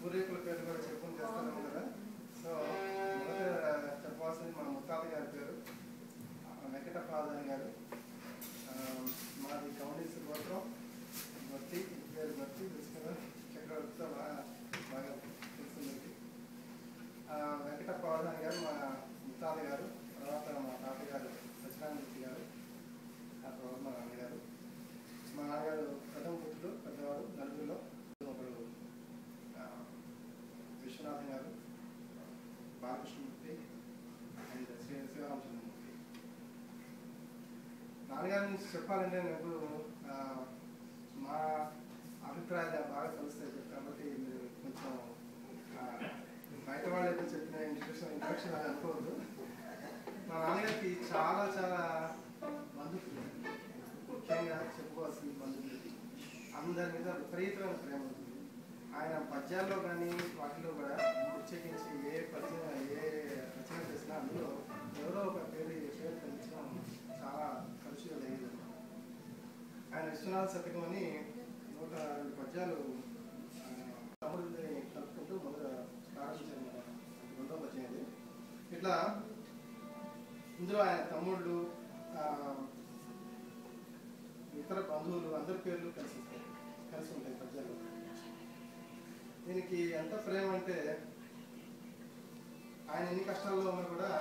పూర్వీకుల పేరు కూడా చెప్పుకుని చేస్తాను కదా సో మొదట చెప్పవలసింది మా ముత్తాత గారి పేరు ఆ, వెంకటప్రాధాని గారు ఆ, మాది కౌండిస్ గోత్రం భర్తీ పేరు భర్తీ తెలుసు కదా చక్రవర్తితో బాగా బాగా తెలుస్తుంది ఆ, వెంకటప్రధాని గారు మా ముత్తాత గారు తర్వాత మా తాతగారు సత్యనారాయణమూర్తి గారు ఆ తర్వాత మా నాన్నగారు మా నాన్నగారు ప్రథమ పుత్రుడు పెద్దవాడు నలుగురిలో ఒకరు ఆ, విశ్వనాథన్ గారు బాలకృష్ణమూర్తి అండ్ శ్రీ శివరామచంద్రమూర్తి నాన్నగారి నుంచి చెప్పాలంటే నాకు ఆ, మా అభిప్రాయాలు బాగా కలుస్తాయి కాబట్టి మీరు కొంచెం ఆ, బయట వాళ్ళు ఏదో చెప్పిన ఇంట్రడక్షన్ ఇంట్రడక్షన్ అని అనుకోవద్దు మా నాన్నగారికి చాలా చాలా బంధువులు ముఖ్యంగా చెప్పుకోవాల్సింది బంధువులు అందరి మీద విపరీతమైన ప్రేమ ఉంటుంది ఆయన పద్యాల్లో కానీ వాటిలో కూడా ప్రత్యేకించి ఏ పద్యం ఏ రచన చేసినా అందులో ఎవరో ఒక పేరు పేరు కలిగించడం చాలా తరచుగా జరిగేది ఆయన విశ్వనాథ శతకం అని నూట రెండు పద్యాలు ఆ, తమ్ముడిని కలుపుకుంటూ మొదట ప్రారంభించారు మన రెండో పద్యం ఇది ఇట్లా ఇందులో ఆయన తమ్ముళ్ళు ఆ, ఇతర బంధువులు అందరి పేర్లు కలిసి ఉంటాయి కలిసి ఉంటాయి పద్యాలు దీనికి ఎంత ప్రేమ అంటే ఆయన ఎన్ని కష్టాల్లో ఉన్నా కూడా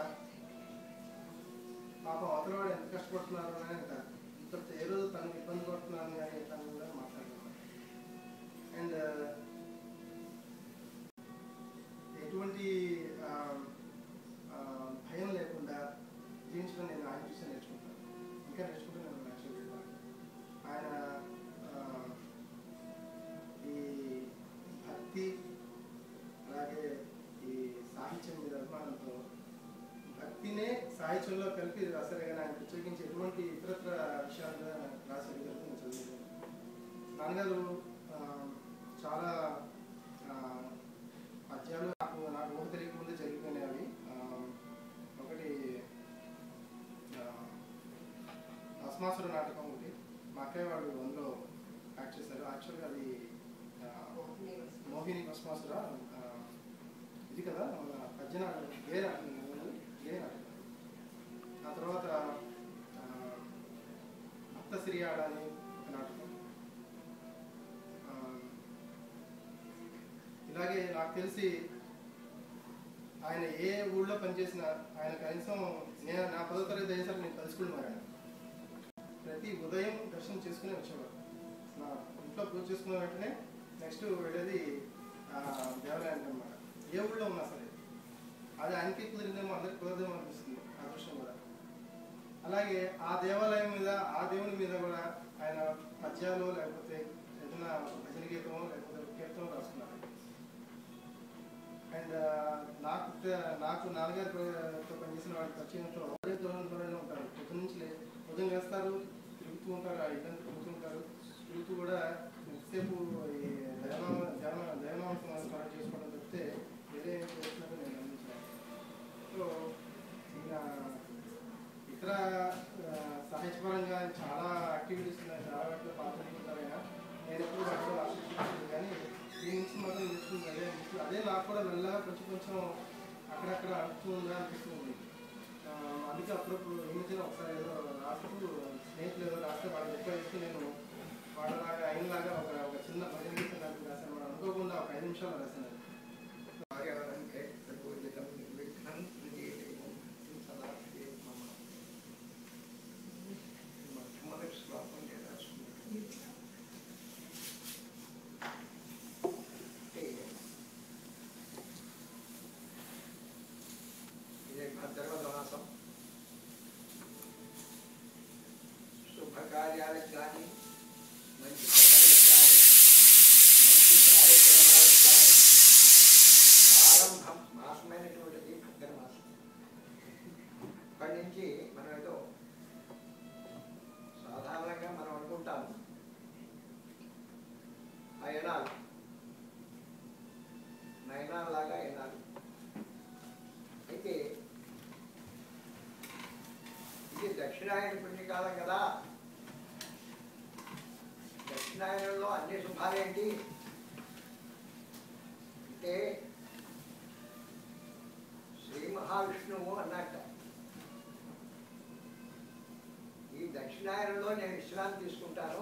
పాపం అవతల వాడు ఎంత కష్టపడుతున్నారు అని అంటారు ఇంత ఏ రోజు తనకు ఇబ్బంది పడుతున్నాను కానీ తను కూడా మాట్లాడుతున్నారు అండ్ ఎటువంటి ఆ, ఆ, భయం లేకుండా జీవించడం నేను ఆయన చూసి నేర్చుకుంటాను ఇంకా నేర్చుకుంటాను నేను యాక్చువల్గా ఆయన ఆ, ఈ భక్తి అలాగే ఈ సాహిత్యం మీద అభిమానంతో భక్తినే సాహిత్యంలో కలిపి రాశారు కానీ ఆయన ప్రత్యేకించి ఎటువంటి ఇతరత్ర విషయాల మీద రాశారు కనుక నేను చదివాను నాన్నగారు ఆ, చాలా ఆ, పద్యాలు నాకు నాకు ఊహ తెలియకముందే జరిగిపోయినాయి అవి ఆ, ఒకటి ఆ, భస్మాసుర నాటకం ఒకటి మా అక్కయ్య వాళ్ళు అందులో యాక్ట్ చేశారు యాక్చువల్గా అది ఆ, మోహిని భస్మాసుర ఆ, ఇది కదా మన పద్య నాటకం గే నాటకం కదా, గే నాటకం ఆ తర్వాత ఆ, అత్త సిరియాడ అని ఒక నాటకం ఆ, ఇలాగే నాకు తెలిసి ఆయన ఏ ఊళ్ళో పనిచేసినా ఆయన కనీసం నేను నా పదో తరగతి అయ్యేసరికి నేను కలుసుకుని ఆయన ప్రతి ఉదయం దర్శనం చేసుకుని వచ్చేవాడు నా ఇంట్లో పూజ చేసుకున్న వెంటనే నెక్స్ట్ వెళ్ళేది ఆ, దేవాలయానికి అనమాట ఏ ఊళ్ళో ఉన్నా సరే అది ఆయనకి కుదిరిందేమో అందరికి కుదరదేమో అనిపిస్తుంది ఆ దృశ్యం కూడా అలాగే ఆ దేవాలయం మీద ఆ దేవుని మీద కూడా ఆయన పద్యాలు లేకపోతే ఏదైనా భజన గీతమో లేకపోతే కీర్తనం రాసుకున్నారు అండ్ నాకు తె- నాకు నాన్నగారితో పనిచేసిన వాళ్ళకి పరిచయంతో అదే దూరంలోనే ఉంటారు పొద్దున్న నుంచి లే- ఉదయం వేస్తారు తిరుగుతూ ఉంటారు ఆ ఇల్లంతా తిరుగుతూ ఉంటారు తిరుగుతూ కూడా ఎంతసేపు ఈ దైవనామ ధ్యాన దైవనామ స్మరణ చేసుకోవడం తప్పితే వేరే ఏం చేస్తున్నారో నేను గమనించాను సో ఈయన ఇతర ఆ, సాహిత్యపరంగా చాలా యాక్టివిటీస్ ఉన్నాయి చాలా వాటిలో పాల్గొంటుంటారు ఆయన నేను ఎప్పుడు వాటిలో ఆసక్తి కానీ దీని నుంచి మాత్రం నేర్చుకుంది అదే అనిపిస్తుంది. అదే నాకు కూడా మెల్లగా కొంచెం కొంచెం అక్కడక్కడ అనిపిస్తుందా అనిపిస్తుంది ఆ, అందుకే అప్పుడప్పుడు ఈ మధ్యన ఒకసారి ఏదో రాస్తూ స్నేహితులు ఏదో రాస్తే వాళ్ళకి ఎక్కువ ఇస్తూ నేను వాళ్ళలాగా అయినలాగా ఒక ఒక చిన్న భజన గీతం లాంటిది రాశాను మనం అనుకోకుండా ఒక ఐదు నిమిషాలు రాశాను కార్యాలంటే పూజితం నిర్విఘ్నం విజయదేవం సదా మమ మొట్టమొదటి శ్లోకం నేను రాసుకున్నాను ఇదే భాద్రపద మాసం శుభకార్యాలకు కానీ మంచి పండుగలకు కానీ మంచి కార్యక్రమాలకు కానీ ఆరంభం మాసమైనటువంటిది భద్ర మాసం ఇప్పటి నుంచి మనం ఏదో సాధారణంగా మనం అనుకుంటాము ఆ ఎనాలు నయనాలాగా ఎనాలు అయితే ఇది దక్షిణాయన పుణ్యకాలం కదా దక్షిణాయనంలో అన్ని శుభాలేంటి అంటే మహావిష్ణువు అన్నట్ట ఈ దక్షిణాయనంలో నేను విశ్రాంతి తీసుకుంటాను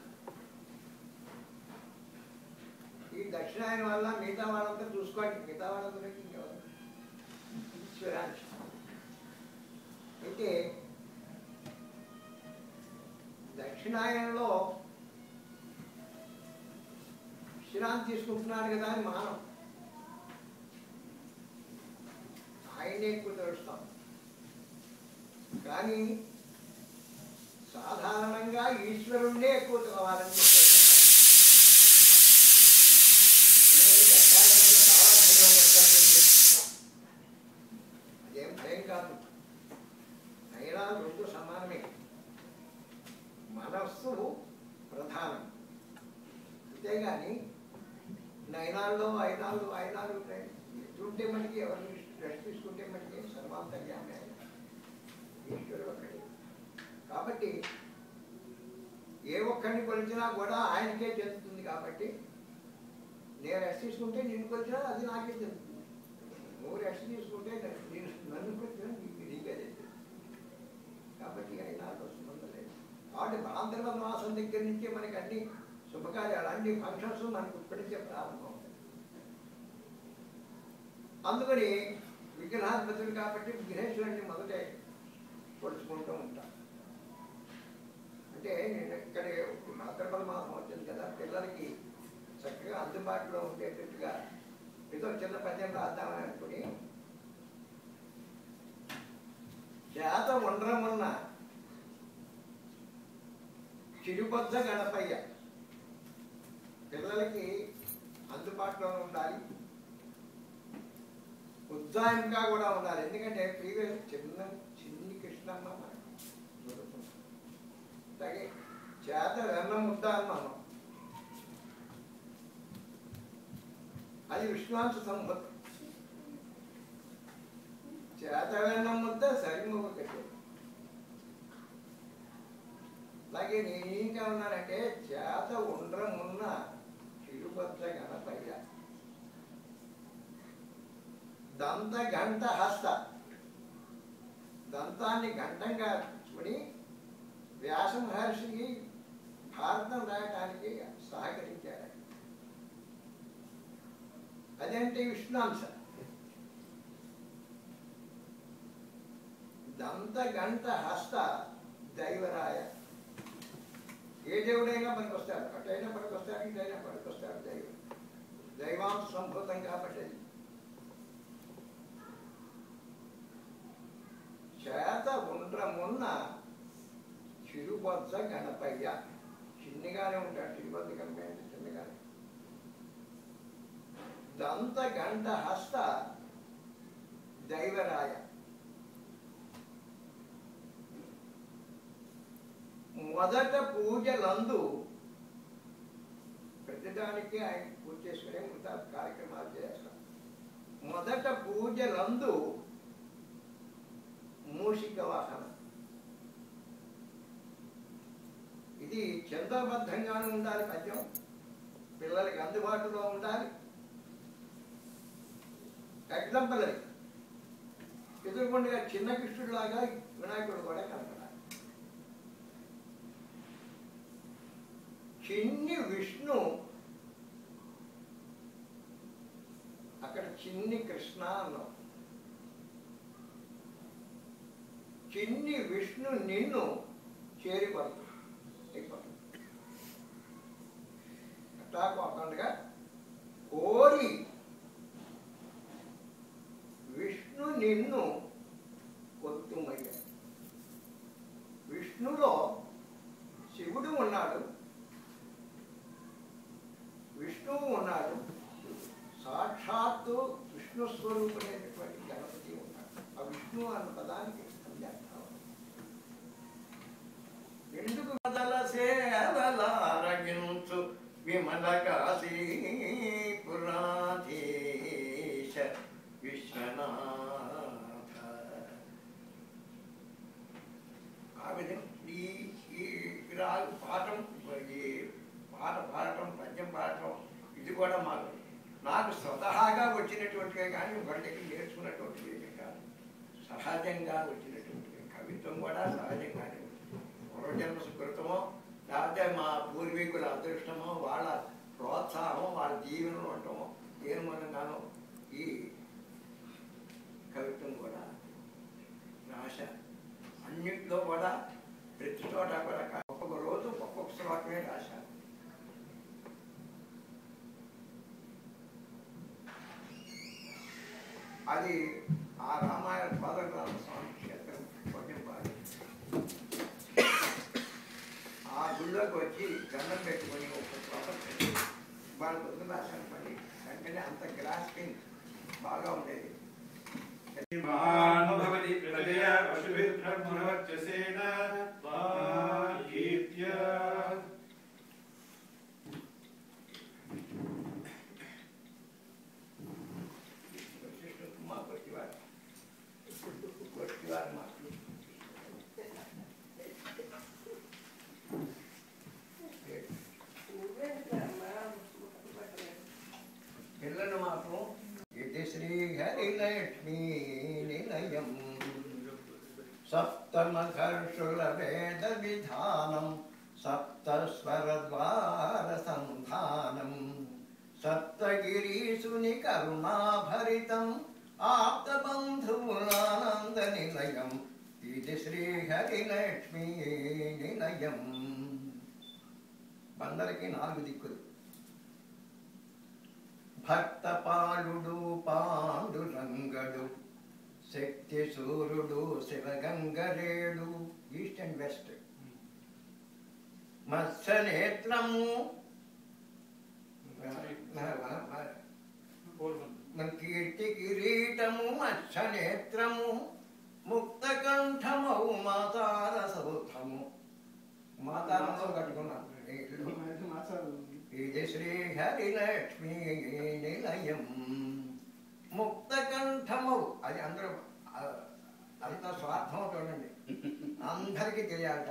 ఈ దక్షిణాయనం వల్ల మిగతా వాళ్ళంతా చూసుకోండి మిగతా వాళ్ళందరికీ ఇంకెవరు విశ్రాంతి అయితే దక్షిణాయనంలో విశ్రాంతి తీసుకుంటున్నాడు కదా అని మానం ఆయనే ఎక్కువ తెలుస్తాం కానీ సాధారణంగా ఈశ్వరుణ్ణే ఎక్కువ కావాలని చెప్పేసి చాలా భయం ఏర్పడుతుంది అదేం భయం కాదు అయినా రెండు సమానమే మనస్సు ప్రధానం అంతేగాని నయనాల్లో ఐనాళ్ళు ఐనాళ్ళు ఎట్లుంటే మనకి ఎవరిని రెస్ట్ తీసుకుంటే మనకి సర్వాంతర్యామే ఈశ్వరుడు ఒకటి కాబట్టి ఏ ఒక్కరిని కొలిచినా కూడా ఆయనకే చెందుతుంది కాబట్టి నేను రెస్ట్ తీసుకుంటే నిన్ను కొలిచినా అది నాకే చెందుతుంది నువ్వు రెస్ట్ తీసుకుంటే నన్ను- నేను నన్ను కొలిచినా నీకు నీకే చెందుతుంది కాబట్టి అయినాళ్ళు సంబంధం లేదు కాబట్టి బాంధవ మాసం దగ్గర నుంచే మనకి అన్ని శుభకార్యాలు అన్ని ఫంక్షన్స్ మనకు ఇప్పటి నుంచే ప్రారంభం అవుతాయి అందుకని విగ్రహాధిపతులు కాబట్టి విఘ్నేశ్వరుని మొదటే కొలుచుకుంటూ ఉంటాం అంటే నేను ఇక్కడ భాద్రపద మాసం వచ్చింది కదా పిల్లలకి చక్కగా అందుబాటులో ఉండేటట్టుగా ఏదో చిన్న పద్యం రాద్దామని అనుకుని చేత ఉండరమున్న చిరుబద్ధ గణపయ్య పిల్లలకి అందుబాటులో ఉండాలి ఉజ్జాయింపుగా కూడా ఉండాలి ఎందుకంటే ప్రీవియస్ చిన్న చిన్ని కృష్ణమ్మ మనకు దొరుకుతుంది. అలాగే చేత వెన్న ముద్ద అన్నాను అది విష్ణువాంశ సంపత్ చేత వెన్న ముద్ద సరిముఖ కట్టే అలాగే నేను ఇంకా ఉన్నానంటే చేత ఉండ్రమున్న చిరుబద్ధ గణపయ్య దంత గంట హస్త దంతాన్ని గంటంగా చుని వ్యాస మహర్షికి భారతం రాయటానికి సహకరించాడు అదేంటి విష్ణుంశ దంత గంట హస్త దైవరాయ ఏ దేవుడైనా పనికొస్తాడు అటైనా పనికొస్తాడు ఇటైనా పనికొస్తాడు దైవం దైవాంశ సంభూతం కాబట్టి అది చేత ఉండ్రమున్న చిరుబొజ్జ గణపయ్య చిన్నగానే ఉంటాడు చిరుబొజ్జ గణపయ్య అంటే చిన్నగానే దంత గంట హస్త దైవరాయ మొదట పూజలందు ప్రతిదానికి ఆయన పూజ చేసుకునే మిగతా కార్యక్రమాలు చేస్తాం మొదట పూజలందు మూషిక వాహనం ఇది చంద్రబద్ధంగానే ఉండాలి పద్యం పిల్లలకి అందుబాటులో ఉండాలి ఎగ్జాంపుల్ ఎదురుకొండగా చిన్న కృష్ణుడిలాగా వినాయకుడు కూడా కనపడాలి చిన్ని విష్ణు అక్కడ చిన్ని కృష్ణ అన్నాం చిన్ని విష్ణు నిన్ను చేరిపడుతుంది అట్లా కాకుండా కోరి విష్ణు నిన్ను కొత్తుమయ్య విష్ణులో శివుడు ఉన్నాడు విష్ణువు ఉన్నాడు సాక్షాత్తు విష్ణు స్వరూపుడైనటువంటి గణపతి ఉన్నాడు ఆ విష్ణు అన్న పదానికి అర్థం ఎందుకు బదల సేవలారగించు విమల కాశీ పురాధీశ విశ్వనాథ ఆ విధంగా ఈ ఈ రాగు పాఠం ఈ పాట పాడటం పద్యం పాడటం ఇది కూడా మాకు నాకు స్వతహాగా వచ్చినటువంటివే కానీ ఒకరి దగ్గర నేర్చుకున్నటువంటివి కాదు సహజంగా వచ్చినటువంటి కవిత్వం కూడా సహజంగానే ఉంటుంది. పూర్వజన్మ సుకృతమో లేకపోతే మా పూర్వీకుల అదృష్టమో వాళ్ళ ప్రోత్సాహం వాళ్ళ జీవనం ఉండటమో దేని మూలంగానో ఈ కవిత్వం కూడా రాశ అన్నిట్లో కూడా ప్రతి చోట కూడా కా- ఒక్కొక్క రోజు ఒక్కొక్క శ్లోకమే రాశాను అది ఆ రామాయణ పాదగ్రామ స్వామి క్షేత్రం కొంచెం బాగా ఆ గుళ్ళోకి వచ్చి దండం పెట్టుకొని ఒక శ్లోకం పెట్టి వాళ్ళ పొద్దున రాశాను పని వెంటనే అంత గ్రాస్పింగ్ బాగా ఉండేది महान् भवति प्रजया पशुभिर्ब्रह्मवर्चसेन कीर्त्य వశిష్ఠ మా కొట్టివారు కొట్టివారు మాకు పిల్లలు మాత్రం ఇది శ్రీ హరిలక్ష్మీ నిలయం సప్తమహర్షుల వేద విధానం సప్తస్వర ద్వార సంధానం సప్తగిరీసుని కరుణాభరితం ఆప్తబంధువులానంద నిలయం ఇది శ్రీ హరిలక్ష్మీ నిలయం బందరికి నాలుగు దిక్కులు భక్తపాలుడు పాండురంగడు శక్తి సూర్యుడు శివగంగరేడు ఈస్ట్ అండ్ వెస్ట్ మత్స్యనేత్రము మన కీర్తి కిరీటము మత్స్యనేత్రము ముక్తకంఠమౌ మాతార సౌధము మాతారంలో కట్టుకున్నాను ఈ ఇల్లు. మాసాలు ఇది శ్రీ హరిలక్ష్మీ నిలయం ముక్తకంఠము అది అందరూ ఆ, అంత స్వార్థం చూడండి అందరికీ తెలియాలట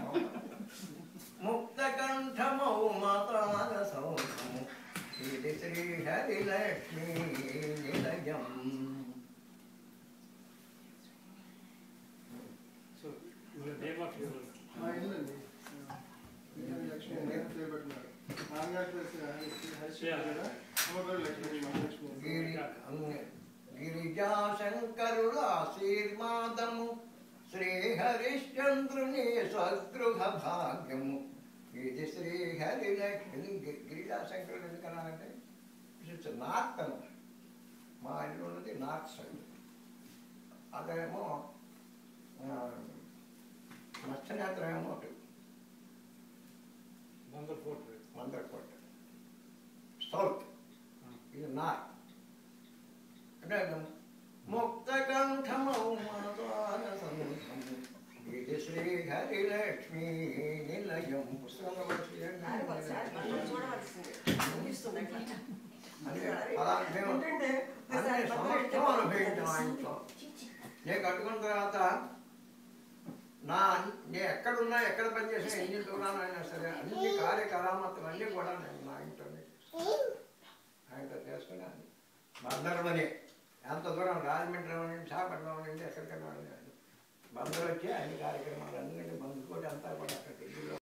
ముక్తకంఠమౌ మాతాల సౌధము ఇది శ్రీ హరిలక్ష్మీ నిలయం So, the name of your మా ఇల్లు అండి ఇల్లు లక్ష్మి అని పేరు పెట్టినారు నాన్నగారు తెలిసిన హరిశ్రీ కదా అమ్మగారు లక్ష్మి మహాలక్ష్మి గిరి గిరిజాశంకరుల ఆశీర్వాదము శ్రీ హరిశ్చంద్రుని స్వగృహ భాగ్యము ఇది శ్రీ హరిలక్ష్మి గి- గిరిజాశంకరుడు ఎందుకన్నానంటే ఇట్స్ నార్త్ అన్న మా ఇల్లు ఉన్నది నార్త్ సైడ్ అదేమో మత్స్యనేత్రం ఏమో అటు Bandar Fort. right? Mandarakota south ఇది నార్త్ అంటే ముక్తకంఠమౌ మాతార సముఖము ఇది శ్రీ హరిలక్ష్మీ నిలయం పుస్తకంలో కూడా చూడండి. ఒకసారి మనం చూడవలసింది చూపిస్తుంది అట్లా. అంటే అలా మేము ఉంటుంటే అన్ని ఒకసారి సంవత్సరం అనుభవించాం ఆ ఇంట్లో నేను కట్టుకున్న తర్వాత నా నేను ఎక్కడున్నా ఎక్కడ పనిచేసినా ఎన్ని దూరాలు అయినా సరే అన్ని కార్యకలామతులు అన్నీ కూడా నేను నా ఇంట్లోనే ఆయనతో చేసుకున్నాను బందర్లోనే ఎంత దూరం రాజమండ్రి నుండి విశాఖపట్నం నుండి ఎక్కడికైనా వెళ్ళాను బందరు వచ్చి అన్ని కార్యక్రమాలు అన్నింటి బంధుకోటి అంతా కూడా అక్కడ